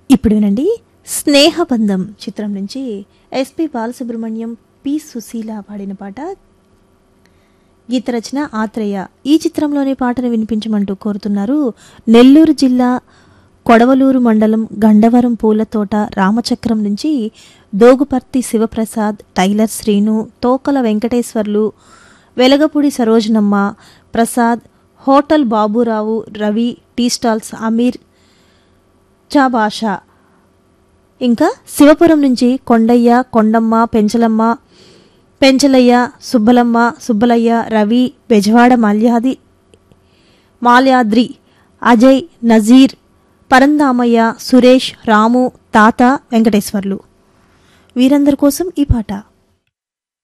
ఇప్పుడు వినండి స్నేహబంధం చిత్రం నుంచి ఎస్పి బాలసుబ్రహ్మణ్యం పి సుశీల పాడిన పాట గీత రచన ఆత్రేయ ఈ చిత్రంలోని పాటను వినిపించమంటూ కోరుతున్నారు నెల్లూరు జిల్లా కొడవలూరు మండలం గండవరం పూల తోట రామచక్రం నుంచి Doguparthi Sivaprasad tailor Srinu Tokala Venkateswarlu Velagapudi Sarojanamma Prasad hotel Baburao Ravi tea stalls Ameer చా భాష ఇంకా శివపురం నుంచి కొండయ్య కొండమ్మ పెంచలమ్మ పెంచలయ్య సుబ్బలమ్మ సుబ్బలయ్య రవి బెజవాడ మాల్యాది మాల్యాద్రి అజయ్ నజీర్ పరందామయ్య సురేష్ రాము తాత వెంకటేశ్వర్లు వీరందరి కోసం ఈ పాట